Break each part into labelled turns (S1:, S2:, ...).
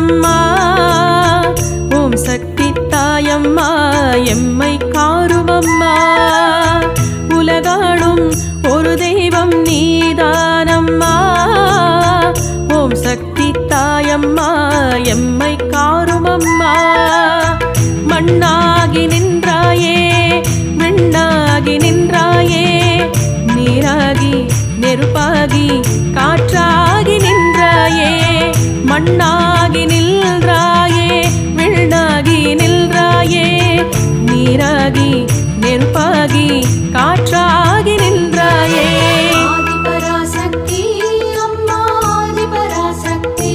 S1: நீதானம்மா ஓம் சக்தி தாயம்மா எம்மை காருமம்மா உலகாடும் ஒரு தெய்வம் நீதானம்மா ஓம் சக்தி தாயம்மா எம்மை காருமம்மா மண்ணாகி நின்றாயே விண்ணாகி நின்றாயே நீராகி நெருப்பாகி காற்றாகி நின்றாயே மண்ணாகி நின்றாயே விண்ணாகி நின்றாயே நீராகி நெருப்பாகி காற்றாகி நின்றாயே
S2: ஆதிபராசக்தி அம்மா ஆதிபராசக்தி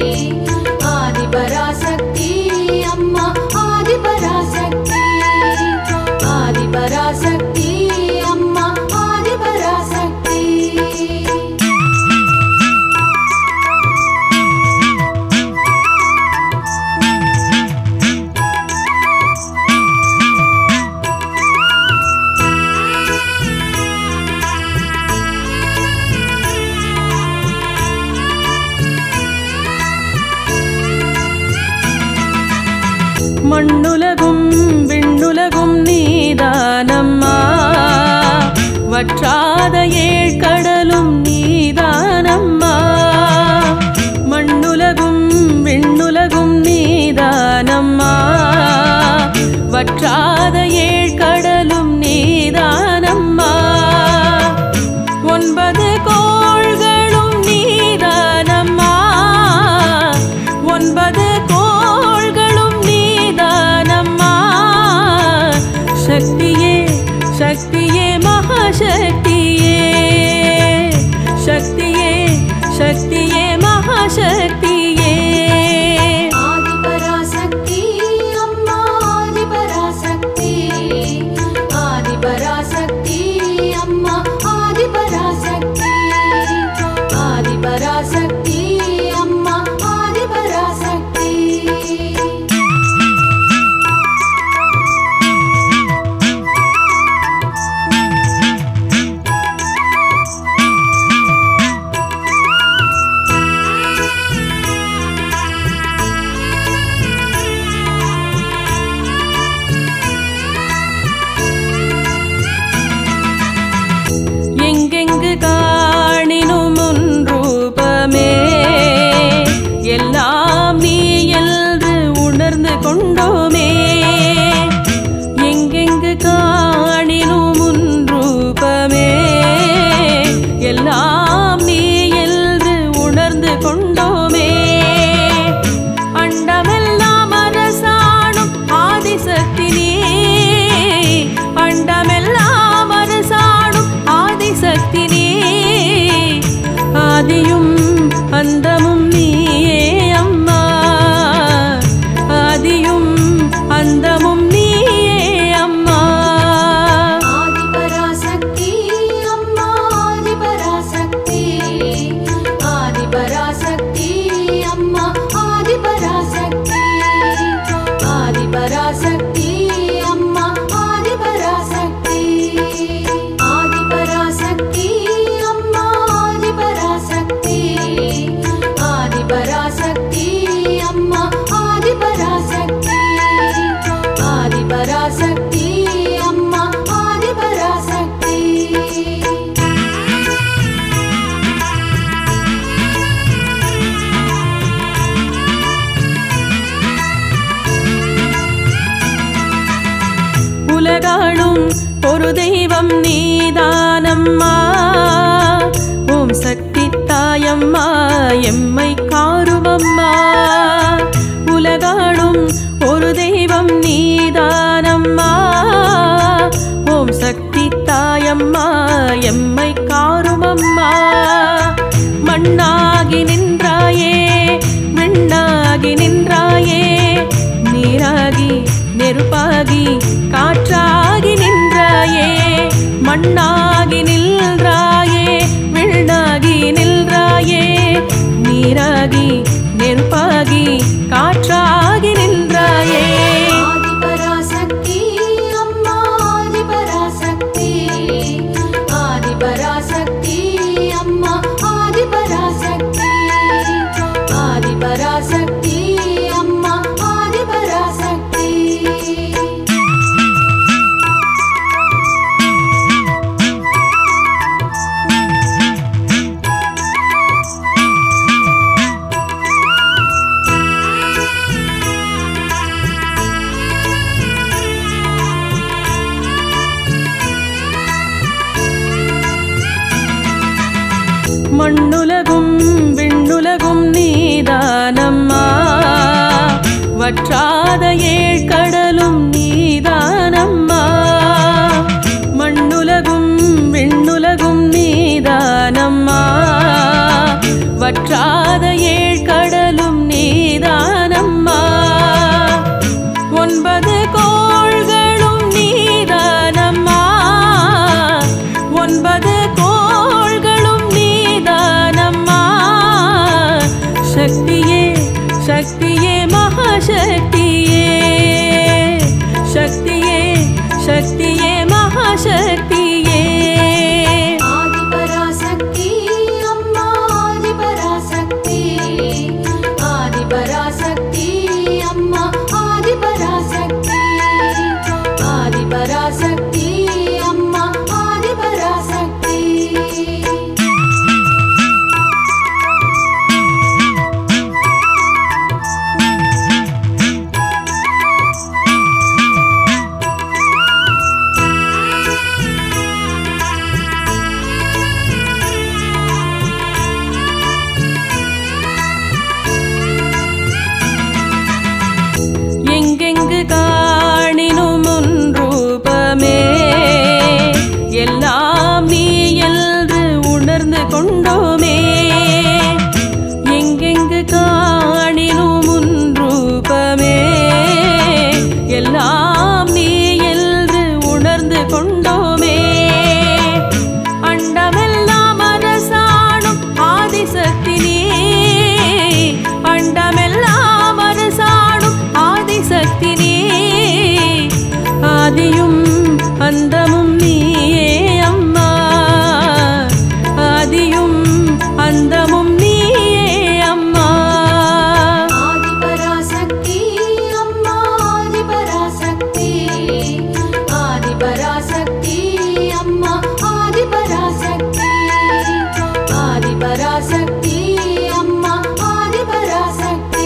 S2: ஆதிபராசக்தி அம்மா ஆதிபராசக்தி ஆதிபராசக்தி அம்மா ஆதிபராசக்தி
S1: மண்ணுலகும் விண்ணுலகும் நீதானம்மா வற்றாத ஏழ்கடலும் நீதானம்மா மண்ணுலகும் விண்ணுலகும் நீதானம்மா வற்றாத ஏழ்கடலும் நீதானம்மா ஒன்பது கோள்களும் நீதானம்மா ஒன்பது கோள்களும் நீதானம்மா சக்தியே சக்தியே மகாசக்தியே சக்தியே சக்தியே மகாசக்தியே
S2: ஆதிபராசக்தி அம்மா ஆதிபராசக்தி ஆதிபராசக்தி அம்மா ஆதிபராசக்தி ஆதிபராசக்தி அம்மா ஆதிபராசக்தி
S1: எங்கெங்கு காணினும் உன் ரூபமே எல்லாம் நீ என்று உணர்ந்து கொண்டோமே எங்கெங்கு காணினும் உன் ரூபமே எல்லாம் நீ என்று உணர்ந்து கொண்டோமே அண்டமெல்லாம் அரசாணும் ஆதிசக்தி நீ அண்டமெல்லாம் அரசாணும் ஆதிசக்தி நீ ஆதியும் அந்தமும் நீயே அம்மா ஆதியும் அந்தமும் நீயே அம்மா
S2: ஆதிபராசக்தி அம்மா ஆதிபராசக்தி ஆதிபராசக்தி அம்மா ஆதிபராசக்தி ஆதிபராசக்தி அம்மா ஆதிபராசக்தி ஆதிபராசக்தி அம்மா ஆதிபராசக்தி ஆதிபராசக்தி அம்மா ஆதிபராசக்தி ஆதிபராசக்தி அம்மா ஆதிபராசக்தி
S1: உலகாளும் ஒரு தெய்வம் நீதானம்மா ஓம் சக்தி தாயம்மா எம்மை காருமம்மா உலகாளும் ஒரு தெய்வம் நீதானம்மா ஓம் சக்தி தாயம்மா எம்மை காருமம்மா மண்ணாகி நின்றாயே விண்ணாகி நின்றாயே நீராகி நெருப்பாகி காற்றாகி நின்றாயே மண்ணாகி நின்றாயே விண்ணாகி நின்றாயே நீராகி நெருப்பாகி காற்றாகி நின்றாயே
S2: ஆதிபராசக்தி அம்மா ஆதிபராசக்தி ஆதிபராசக்தி அம்மா ஆதிபராசக்தி ஆதிபராசக்தி
S1: மண்ணுலகும் விண்ணுலகும் நீதானம்மா வற்றாத ஏழ்கடலும் நீதானம்மா மண்ணுலகும் விண்ணுலகும் நீதானம்மா வற்றாத ஏழ்கடலும் நீதானம்மா ஒன்பது கோள்களும் நீதானம்மா ஒன்பது கோள்களும் நீதானம்மா சக்தியே சக்தியே மகாசக்தியே சக்தியே சக்தியே மகாசக்தியே
S2: ஆதிபராசக்தி அம்மா ஆதிபராசக்தி ஆதிபராசக்தி அம்மா ஆதிபராசக்தி ஆதிபராசக்தி அம்மா ஆதிபராசக்தி
S1: எங்கெங்கு காணினும் உன் ரூபமே எல்லாம் நீ என்று உணர்ந்து கொண்டோமே எங்கெங்கு காணினும் உன் ரூபமே எல்லாம் நீ என்று உணர்ந்து கொண்டோமே அண்டமெல்லாம் அரசாணும் ஆதிசக்தி நீ அண்டமெல்லாம் அரசாணும் ஆதிசக்தி நீ ஆதியும் அந்தமும் நீயே அம்மா ஆதியும் அந்தமும் நீயே அம்மா
S2: ஆதிபராசக்தி அம்மா ஆதிபராசக்தி ஆதிபராசக்தி அம்மா ஆதிபராசக்தி ஆதிபராசக்தி அம்மா ஆதிபராசக்தி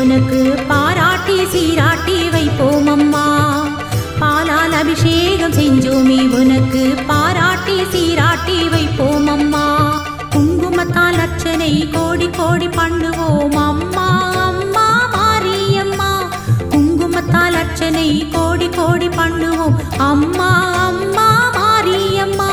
S3: உனக்கு பாராட்டி சீராட்டி வைப்போம் அம்மா பாலால் அபிஷேகம் செஞ்சோமே உனக்கு பாராட்டி சீராட்டி வைப்போம் அம்மா குங்குமத்தால் அர்ச்சனை கோடி கோடி பண்ணுவோம் அம்மா அம்மா மாரியம்மா குங்குமத்தால் அர்ச்சனை கோடி கோடி பண்ணுவோம் அம்மா அம்மா மாரியம்மா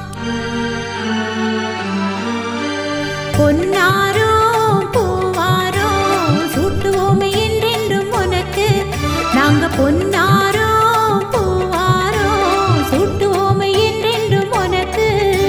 S3: பொன்னாரோ பூவாரோ சூட்டுவோமே என்றென்றும் உனக்கு நாங்க பொன்னாரோ பூவாரோ சூட்டுவோமே என்றென்றும் உனக்கு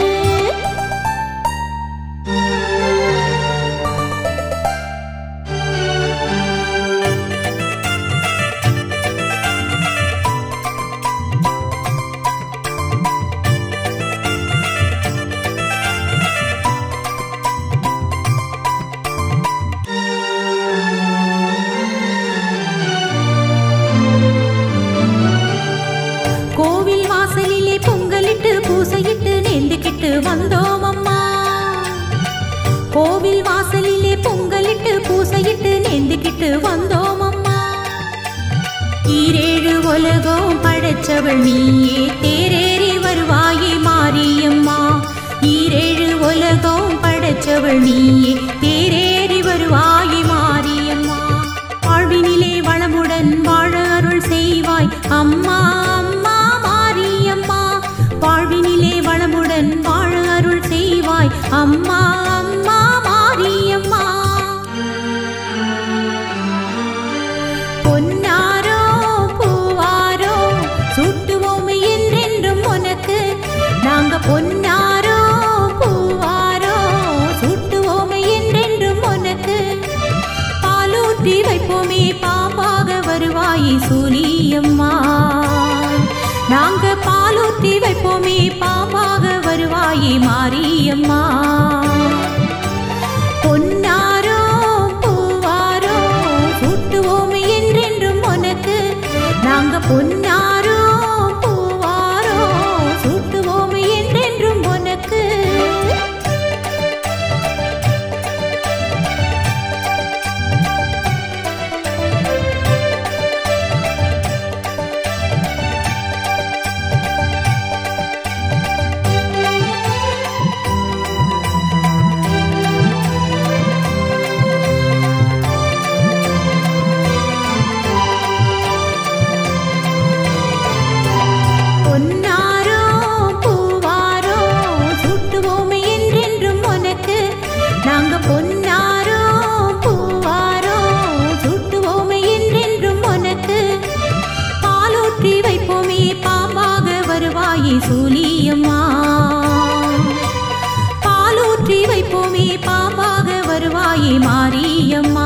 S3: கோவில் வாசலிலே பொங்கலிட்டு பூசையிட்டு நேர்ந்துக்கிட்டு வந்தோம் அம்மா கோவில் வாசலிலே பொங்கலிட்டு பூசையிட்டு நேர்ந்துக்கிட்டு வந்தோம் அம்மா ஈரேழு உலகம் படைச்சவள் நீயே தேரேறி வருவாயே மாரியம்மா ஈரேழு உலகம் படைச்சவள் நீயே தேரேறி வருவாயே மாரியம்மா வாழ்வினிலே வளமுடன் வாழ அருள் செய்வாய் அம்மா அம்மா மாரியம்மா வாழ்வினிலே வளமுடன் வாழ அருள் செய்வாய் அம்மா அம்மா மாரியம்மா பொன்னாரோ பூவாரோ சூட்டுவோமே என்றென்றும் உனக்கு நாங்க பொன்னாரோ பூவாரோ சூட்டுவோமே என்றென்றும் உனக்கு பாலூற்றி வைப்போமே பாம்பாக வருவாயே சூரியம்மா நாங்க பாலூற்றி வைப்போமே பாம்பாக வருவாயே மாரியம்மா பொன்னாரோ பூவாரோ சூட்டுவோமே என்றென்றும் உனக்கு நாங்க பொன்னாரோ பூவாரோ சூட்டுவோமே என்றென்றும் உனக்கு பொன்னாரோ பூவாரோ சூட்டுவோமே என்றென்றும் உனக்கு நாங்க பொன்னாரோ பூவாரோ சூட்டுவோமே என்றென்றும் உனக்கு பாலூற்றி வைப்போமே பாம்பாக வருவாயே சூலியம்மா பாலூற்றி வைப்போமே பாம்பாக வருவாயே மாரியம்மா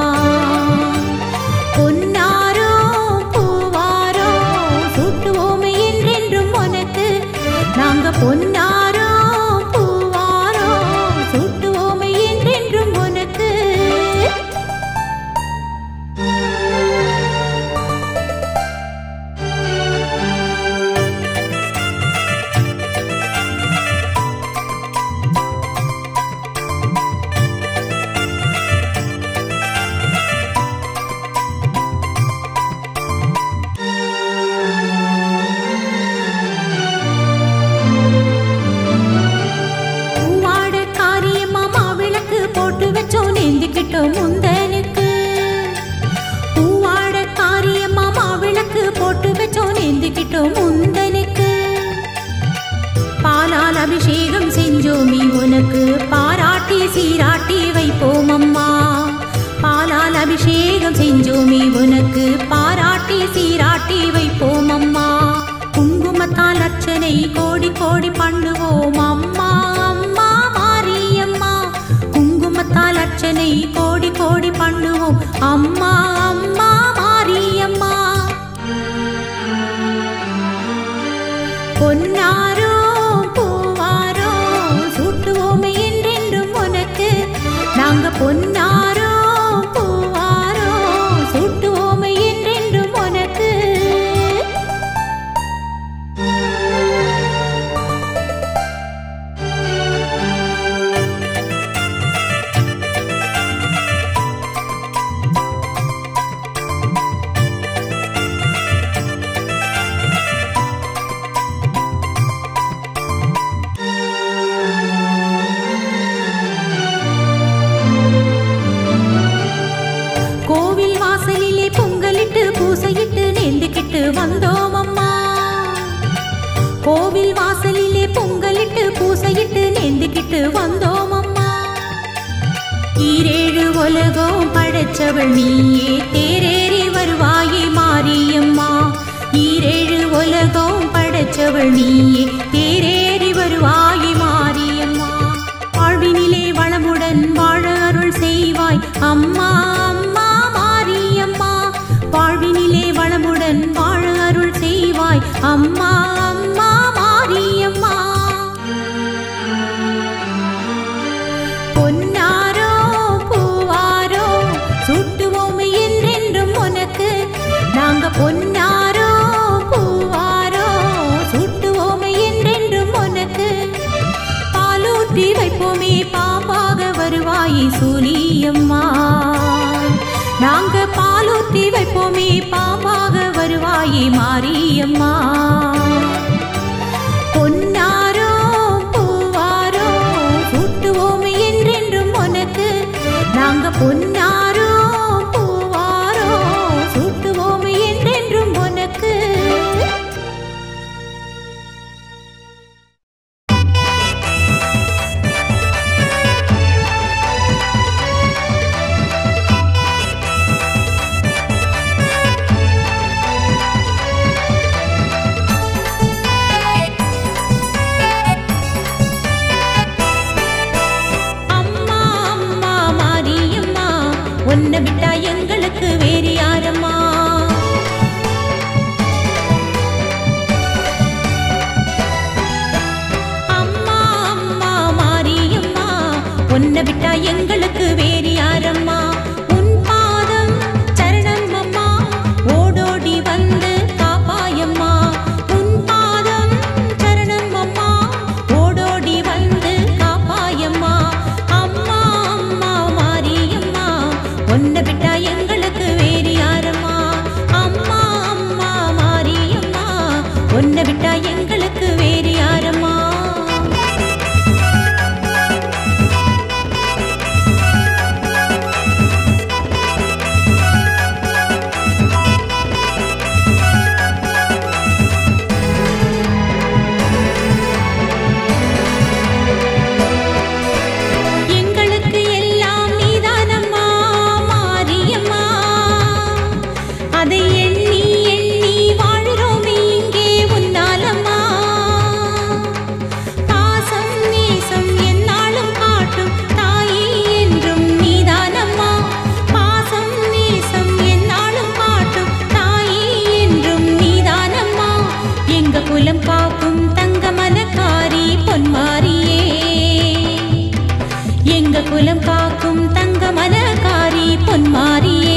S3: பொன்னாரோ பூவாரோ சூட்டுவோமே என்றென்றும் உனக்கு நாங்க பொன்னாரோ பூவாரோ சூட்டுவோமே என்றென்றும் உனக்கு பூவாட காரியம்மா மாவிளக்கு போட்டு வச்சோம் நேந்திக்கிட்டோம் முந்தனுக்கு பூவாட காரியம்மா மாவிளக்கு போட்டு வச்சோம் நேந்திக்கிட்டோம் முந்தனுக்கு பாலால் அபிஷேகம் செஞ்சோமி உனக்கு பாராட்டி சீராட்டி வைப்போம் அம்மா பாலால் அபிஷேகம் செஞ்சோமி உனக்கு பாராட்டி சீராட்டி வைப்போம் அம்மா குங்குமத்தால் அர்ச்சனை கோடி கோடி பண்ணுவோம் அம்மா அம்மா மாரியம்மா குங்குமத்தால் அர்ச்சனை கோடி கோடி பண்ணுவோம் அம்மா அம்மா மாரியம்மா பொன்னாரோ பூவாரோ சூட்டுவோமே என்றென்றும் உனக்கு நாங்க பொன்னாரோ பூவாரோ சூட்டுவோமே என்றென்றும் உனக்கு வாசலிலே பொங்கலிட்டு பூசையிட்டு நேர்ந்துக்கிட்டு வந்தோம் அம்மா ஈரேழு உலகம் படைச்சவள் நீயே தேரேறி வருவாயே மாரியம்மா ஈரேழு உலகம் படைச்சவள் நீயே தேரேறி வருவாயே மாரியம்மா வாழ்வினிலே வளமுடன் வாழ அருள் செய்வாய் அம்மா அம்மா மாரியம்மா வாழ்வினிலே வளமுடன் வாழ அருள் செய்வாய் அம்மா அம்மா மாரியம்மா பொன்னாரோ பூவாரோ சூட்டுவோம் என்றென்றும் உனக்கு நாங்க பொன்னாரோ பூவாரோ சூட்டுவோம் என்றென்றும் உனக்கு பாலூற்றி வைப்போமே பாம்பாக வருவாயே சூரியம்மா நாங்க பாலூற்றி வைப்போமே பாம்பாக வருவாயே மாரியம்மா பொன்னாரோ பூவாரோ சூட்டுவோம் என்றென்றும் உனக்கு நாங்க பொன்னாரோ பூவாரோ சூட்டுவோம் என்றென்றும் உனக்கு அம்மா அம்மா மாரியம்மா உன்னை விட்டா எங்களுக்கு வேறு யாரம்மா அம்மா அம்மா மாரியம்மா உன்னை விட்டா எங்களுக்கு வேறு யாரம்மா உன் பாதம் சரணம் அம்மா ஓடோடி வந்து காப்பாயம்மா உன் பாதம் சரணம் அம்மா ஓடோடி வந்து காப்பாயம்மா அம்மா அம்மா மாரியம்மா உன்னை விட்டா எங்களுக்கு வேறு யாரம்மா அம்மா அம்மா மாரியம்மா உன்னை விட்டா எங்களுக்கு வேறு யாரம்மா எங்களுக்கு எல்லாம் நீதானம்மா மாரியம்மா அதை எண்ணி எண்ணி வாழ்கிறோமே இங்கே உன்னாலம்மா பாசம் நேசம் என்னாலும் காட்டும் தாயே என்றும் நீதானம்மா பாசம் நேசம் என்னாலும் காட்டும் தாயே என்றும் நீதானம்மா எங்க குலம் காக்கும் தங்க மனக்காரி பொன்மாரியே எங்க குலம் காக்கும் தங்க மனக்காரி பொன்மாரியே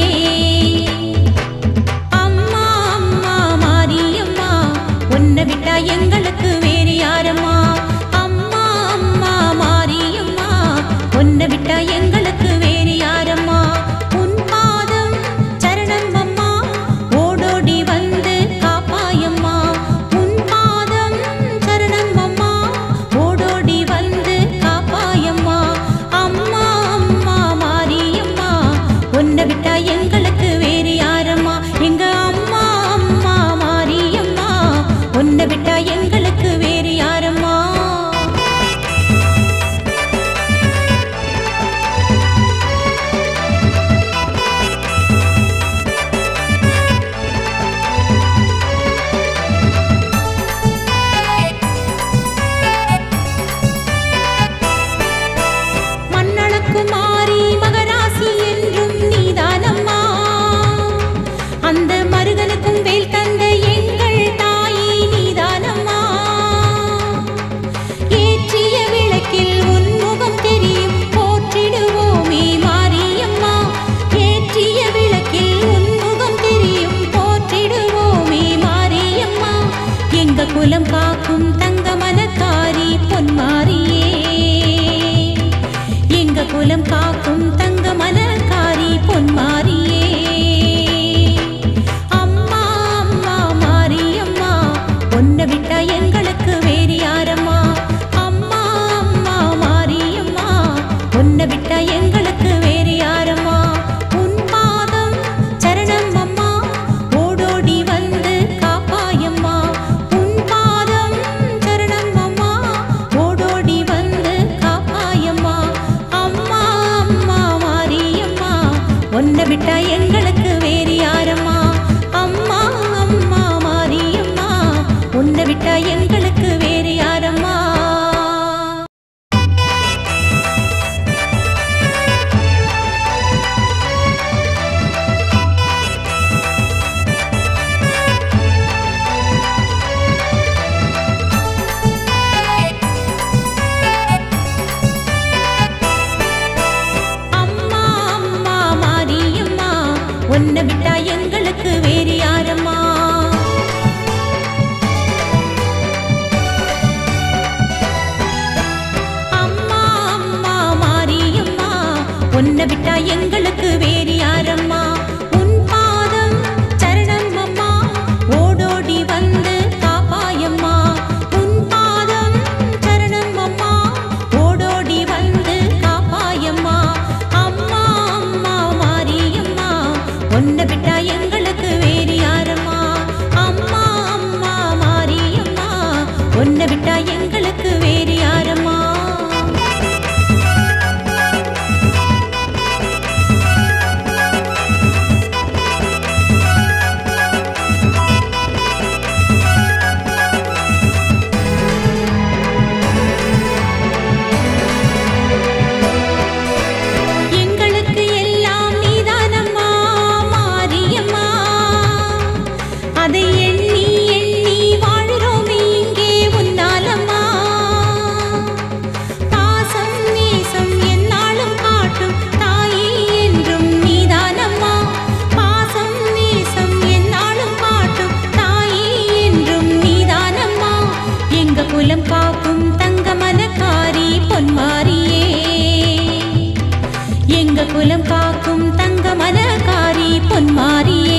S3: அம்மா அம்மா மாரியம்மா உன்னை விட்டா எங்களுக்கு வேறு யாரம்மா அம்மா அம்மா மாரியம்மா உன்னை விட்டா எங்களுக்கு வேறு யாரம்மா உன் பாதம் சரணம் அம்மா ஓடோடி வந்து காப்பாயம்மா உன் பாதம் சரணம் அம்மா ஓடோடி வந்து காப்பாயம்மா அம்மா அம்மா மாரியம்மா உன்னை விட்டா எங்களுக்கு வேறு யாரம்மா எங்க அம்மா அம்மா மாரியம்மா உன்னை விட்டா எங்களுக்கு வேறு யாரம்மா மண்ணளக்கு மாறி மகராசி என்றும் நீதானம்மா அந்த மருகனுக்கும் வேல் தந்த எங்கள் தாயே நீதானம்மா ஏற்றிய விளக்கில் உன் முகம் தெரியும் போற்றிடுவோமே மாரியம்மா ஏற்றிய விளக்கில் உன் முகம் தெரியும் போற்றிடுவோமே மாரியம்மா எங்க குலம் காக்கும் தங்க மனக்காரி பொன்மாரியே எங்க குலம் காக்கும் தங்க மனக்காரி பொன்மாரியே அம்மா அம்மா மாரியம்மா உன்னை விட்டா எங்களுக்கு வேறு யாரம்மா அம்மா அம்மா மாரியம்மா உன்னை விட்டா எங்களுக்கு வேறு யாரம்மா உன் பாதம் சரணம் அம்மா ஓடோடி வந்து காப்பாயம்மா உன் பாதம் உன்னை விட்டா எங்களுக்கு வேறு யாரம்மா அம்மா அம்மா மாரியம்மா உன்னை விட்டா எங்களுக்கு வேறு யாரம்மா உன் பாதம் சரணம் அம்மா ஓடோடி வந்து காப்பாயம்மா உன் பாதம் சரணம் அம்மா ஓடோடி வந்து காப்பாயம்மா அம்மா அம்மா மாரியம்மா உன்னை விட்டா எங்களுக்கு வேறு யாரம்மா அம்மா அம்மா மாரியம்மா உன்னை விட்டா எங்களுக்கு வேறு யாரம்மா எங்களுக்கு எல்லாம் நீதானம்மா மாரியம்மா அதை எண்ணி எண்ணி வாழ்கிறோம் இங்கே உன்னாலம்மா பாசம் நேசம் என்னாலும் காட்டும் தாயே என்றும் நீதானம்மா பாசம் நேசம் என்னாலும் காட்டும் தாயே என்றும் நீதானம்மா எங்க குலம் காக்கும் தங்க மனக்காரி பொன்மாரியே எங்க குலம் காக்கும் தங்க மனக்காரி பொன்மாரியே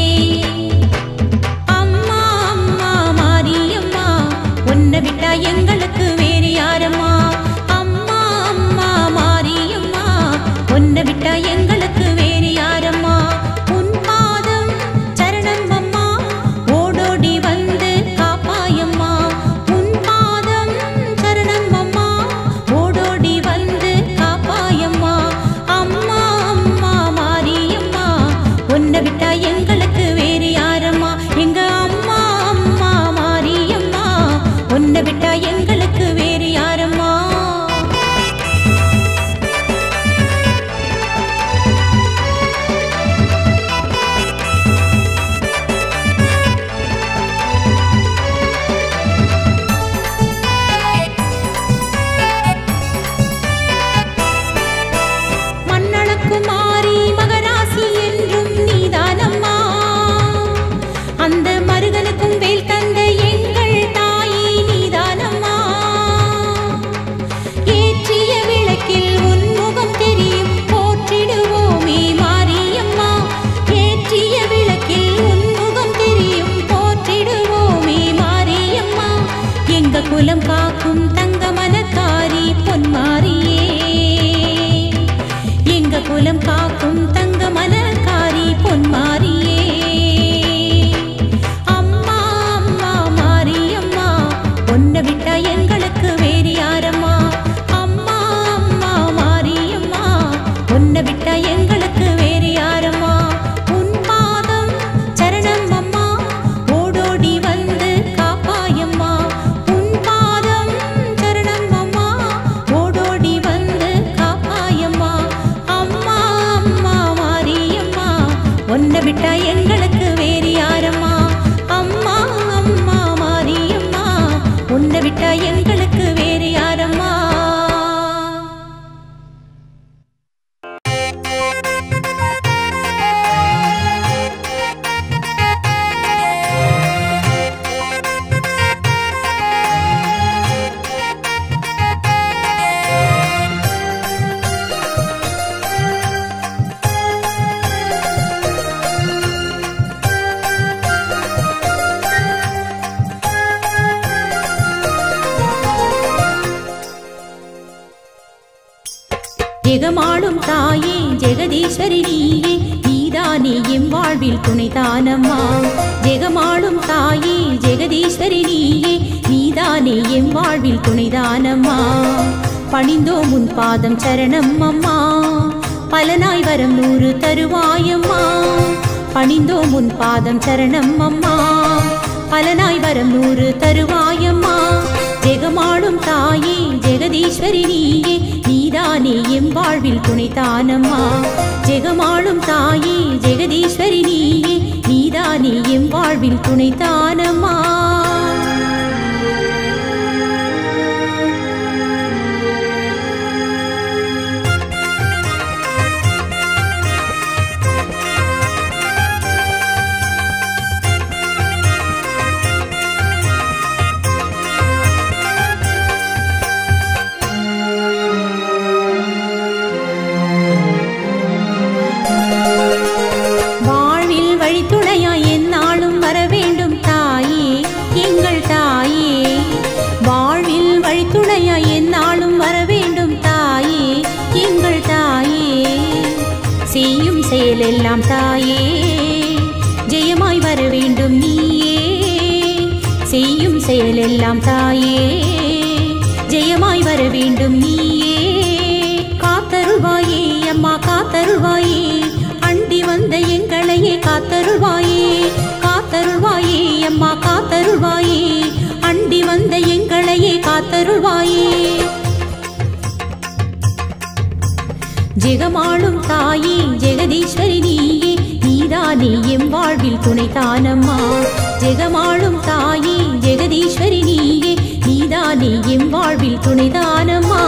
S3: அம்மா அம்மா மாரியம்மா உன்னை விட்டா எங்களுக்கு வேறு யாரம்மா அம்மா அம்மா மாரியம்மா உன்னை விட்டா எங்களுக்கு வேறு யாரம்மா உன் பாதம் சரணம் அம்மா ஓடோடி வந்து காப்பாயம்மா உன் பாதம் சரணம் அம்மா ஓடோடி வந்து காப்பாயம்மா அம்மா அம்மா மாரியம்மா உன்னை விட்டா எங்களுக்கு வேறு யாரம்மா எங்க அம்மா அம்மா மாரியம்மா உன்னை விட்டா எங்களுக்கு வேறு யாரம்மா மண்ணளக்குமாரி மகராசி என்றும் நீதானம்மா அந்த மருகனுக்கும் வேல் தந்த எங்கள் தாயே நீதானம்மா ஏற்றிய விளக்கில் உன் முகம் தெரியும் போற்றிடுவோமே மாரியம்மா ஏற்றிய விளக்கில் உன் முகம் தெரியும் போற்றிடுவோமே மாரியம்மா எங்க குலம் காக்கும் தங்க மனக்காரி பொன்மாரியே எங்க குலம் காக்கும் தங்க மனக்காரி பொன்மாரியே அம்மா அம்மா மாரியம்மா உன்னை விட்டா எங்களுக்கு வேறு யாரம்மா அம்மா அம்மா மாரியம்மா உன்னை விட்டா எங்களுக்கு வேறு யாரம்மா உன் பாதம் சரணம் அம்மா ஓடோடி வந்து காப்பாயம்மா உன் பாதம் சரணம் அம்மா ஓடோடி வந்து காப்பாயம்மா அம்மா அம்மா மாரியம்மா உன்னை விட்டா எங்களுக்கு வேறு யாரம்மா அம்மா அம்மா மாரியம்மா உன்னை விட்டா எங்களுக்கு வேறு யாரம்மா ஜெகமாளும் தாயே ஜெகதீஸ்வரி நீயே நீதானே எம் வாழ்வில் துணைதானம்மா ஜெகமாளும் தாயே ஜெகதீஸ்வரி நீயே நீதானே எம் வாழ்வில் துணைதானம்மா பணிந்தோம் உன் பாதம் சரணம் அம்மா பலனாய் வரம் நூறு தருவாயம்மா பணிந்தோம் உன் பாதம் சரணம் அம்மா பலனாய் வரம் நூறு தருவாயம்மா ஜெகமாளும் தாயே ஜெகதீஸ்வரி நீயே நீதானே எம் வாழ்வில் துணைதானம்மா ஜெகமாளும் தாயே ஜெகதீஸ்வரி நீயே நீதானே எம் வாழ்வில் துணைதானம்மா வழித்துணையாய் எந்நாளும் வர வேண்டும் தாயே எங்கள் தாயே செய்யும் செயலெல்லாம் தாயே ஜெயமாய் வர வேண்டும் நீயே செய்யும் செயலெல்லாம் தாயே ஜெயமாய் வர வேண்டும் நீயே காத்தருள்வாயே அம்மா காத்தருள்வாயே அண்டி வந்த எங்களையே காத்தருள்வாயே காத்தருள்வாயே அம்மா காத்தருள்வாயே அண்டி வந்த எங்களையே காத்தருள்வாயே ஜெகமாளும் தாயே ஜெகதீஸ்வரி நீயே நீதானே எம் வாழ்வில் துணை தானம்மா ஜெகமாளும் தாயே ஜெகதீஸ்வரி நீயே நீதானே எம் வாழ்வில் துணை தானம்மா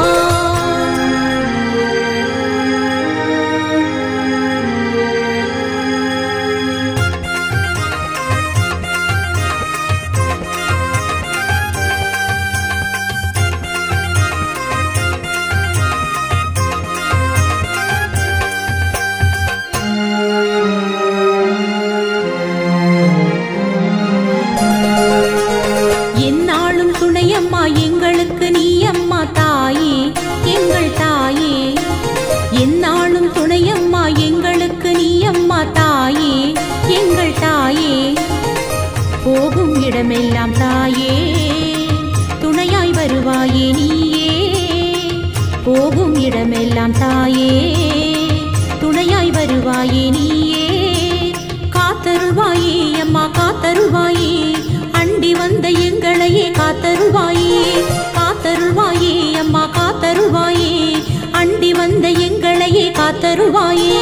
S3: எந்நாளும் துணையம்மா எங்களுக்கு நீ அம்மா தாயே எங்கள் தாயே எந்நாளும் துணையம்மா எங்களுக்கு நீ அம்மா தாயே எங்கள் தாயே போகும் இடமெல்லாம் தாயே துணையாய் வருவாயே நீயே போகும் இடமெல்லாம் தாயே துணையாய் வருவாயே நீயே காத்தருள்வாயே அம்மா காத்தருள்வாயே அண்டி வந்த எங்களையே காத்தருள்வாயே காத்தருள்வாயே அம்மா காத்தருள்வாயே அண்டி வந்த எங்களையே காத்தருள்வாயே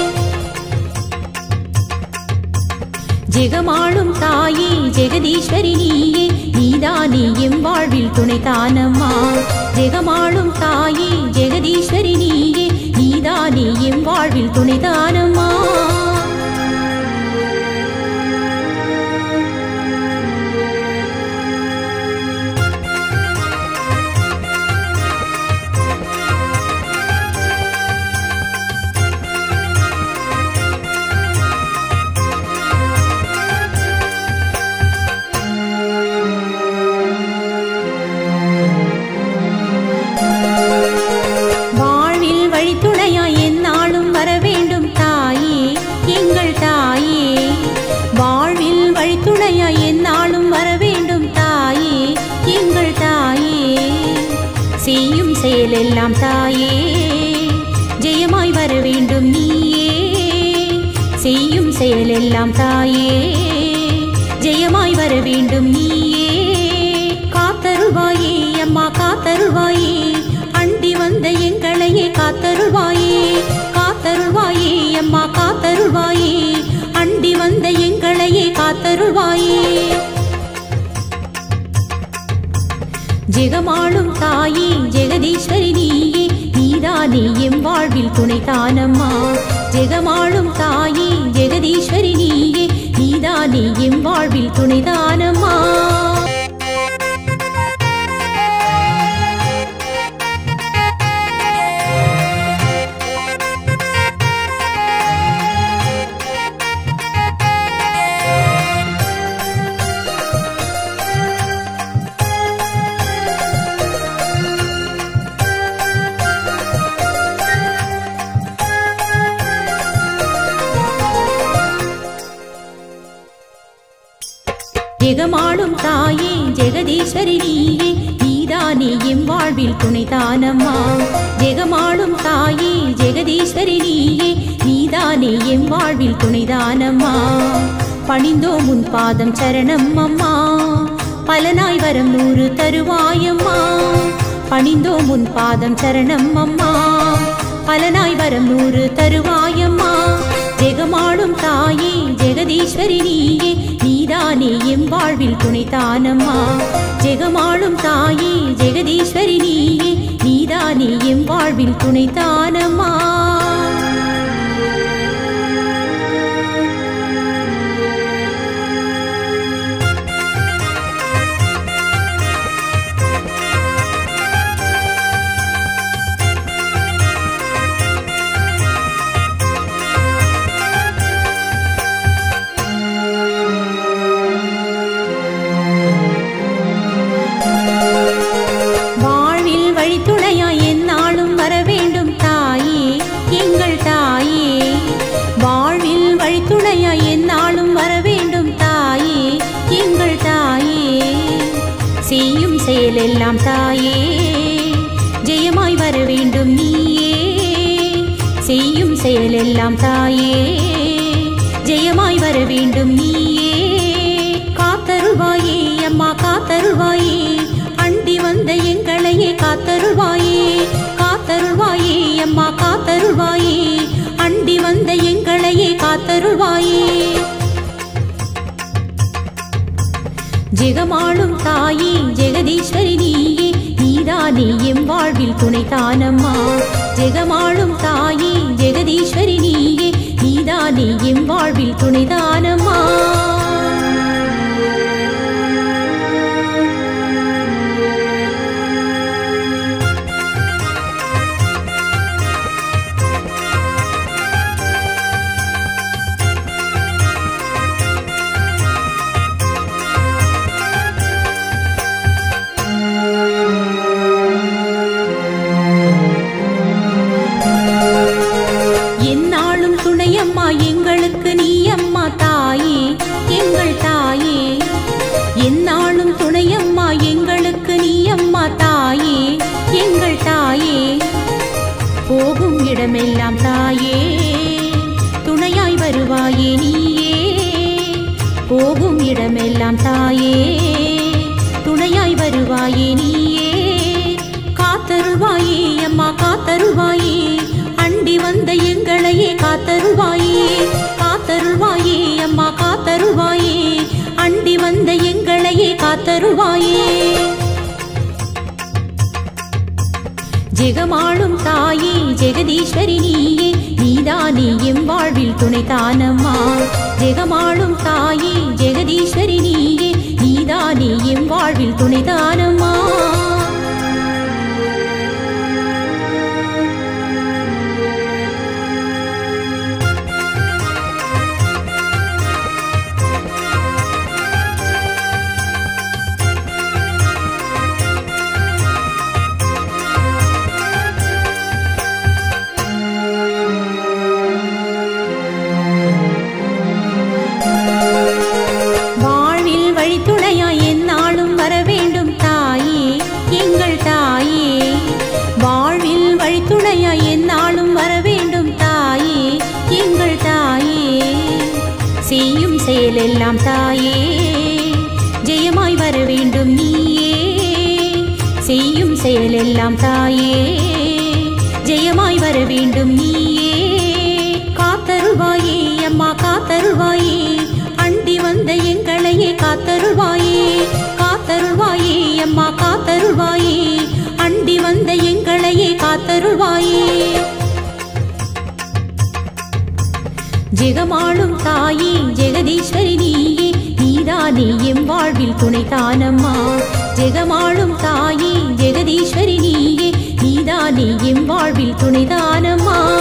S3: ஜெகமாளும் தாயே ஜெகதீஸ்வரி நீயே நீதானே எம் வாழ்வில் துணை தானம்மா ஜெகமாளும் தாயே ஜெகதீஸ்வரி நீயே நீதானே எம் வாழ்வில் துணை தானம்மா வாழ்வில் வழித்துணையாய் எந்நாளும் வர வேண்டும் தாயே எங்கள் தாயே வாழ்வில் வழித்துணையாய் எந்நாளும் வர வேண்டும் தாயே எங்கள் தாயே செய்யும் செயலெல்லாம் தாயே ஜெயமாய் வர வேண்டும் நீயே செய்யும் செயலெல்லாம் தாயே ஜெயமாய் வர வேண்டும் நீயே காத்தருள்வாயே அம்மா காத்தருள்வாயே அண்டி வந்த எங்களையே காத்தருள்வாயே காத்தருள்வாயே அம்மா காத்தருள்வாயே அண்டி வந்த எங்களையே காத்தருள்வாயே ஜெகமாளும் தாயே ஜெகதீஸ்வரி நீயே நீதானே எம் வாழ்வில் துணை தானம்மா ஜெகமாளும் தாயே ஜெகதீஸ்வரி நீயே நீதானே எம் வாழ்வில் துணை தானம்மா ஜெகமாளும் தாயே ஜெகதீஸ்வரி நீயே நீதானே எம் வாழ்வில் துணை தானம்மா ஜெகமாளும் தாயே ஜெகதீஸ்வரி நீயே நீதானே எம் வாழ்வில் துணை தானம்மா பணிந்தோ முன் பாதம் சரணம் அம்மா பலனாய் வரம் நூறு தருவாயம்மா பணிந்தோ முன் பாதம் சரணம் அம்மா பலனாய் வரம் நூறு தருவாயம்மா ஜெகமாளும் தாயே ஜெகதீஸ்வரி நீயே நீதானே எம் வாழ்வில் துணை தானம்மா ஜெகமாளும் தாயே ஜெகதீஸ்வரி நீயே நீதானே எம் வாழ்வில் துணை தானம்மா செய்யும் செயலெல்லாம் தாயே ஜெயமாய் வர வேண்டும் நீயே காத்தருள்வாயே அம்மா காத்தருள்வாயே அண்டி வந்த எங்களையே காத்தருள்வாயே காத்தருள்வாயே அம்மா காத்தருள்வாயே அண்டி வந்த எங்களையே காத்தருள்வாயே ஜெகமாளும் தாயே ஜெகதீஸ்வரி நீயே நீதானே எம் வாழ்வில் துணை தானம்மா ஜெகமாளும் தாயே ஜெகதீஸ்வரி நீயே நீதானே எம் வாழ்வில் துணை தானம்மா என்னாலும் துணையம்மா எங்களுக்கு நீ அம்மா தாயே எங்கள் தாயே என்னாலும் துணையம்மா எங்களுக்கு நீ அம்மா தாயே எங்கள் தாயே போகும் இடமெல்லாம் தாயே துணையாய் வருவாயே நீயே போகும் இடமெல்லாம் தாயே துணையாய் வருவாயே நீயே காத்தருள்வாயே அம்மா காத்தருள்வாயே அண்டி வந்த எங்களையே காத்தருள்வாயே காத்தருள்வாயே அம்மா காத்தருள்வாயே அண்டி வந்த எங்களையே காத்தருள்வாயே ஜெகமாளும் தாயே ஜெகதீஸ்வரி நீயே நீதானே எம் வாழ்வில் துணை தானம்மா ஜெகமாளும் தாயே ஜெகதீஸ்வரி நீயே நீதானே எம் வாழ்வில் துணை தானம்மா வாழ்வில் வழித்துணையாய் எந்நாளும் வர வேண்டும் தாயே எங்கள் தாயே வாழ்வில் வழித்துணையாய் எந்நாளும் வர வேண்டும் தாயே எங்கள் தாயே செய்யும் செயலெல்லாம் தாயே ஜெயமாய் வர வேண்டும் நீயே செய்யும் செயலெல்லாம் தாயே ஜெயமாய் வர வேண்டும் நீயே காத்தருள்வாயே அம்மா காத்தருள்வாயே அண்டி வந்த எங்களையே காத்தருள்வாயே காத்தருள்வாயே அம்மா காத்தருள்வாயே அண்டி வந்த எங்களையே காத்தருள்வாயே ஜெகமாளும் தாயே ஜெகதீஸ்வரி நீயே நீதானே எம் வாழ்வில் துணை தானம்மா ஜெகமாளும் தாயே ஜெகதீஸ்வரி நீயே நீதானே எம் வாழ்வில் துணை தானம்மா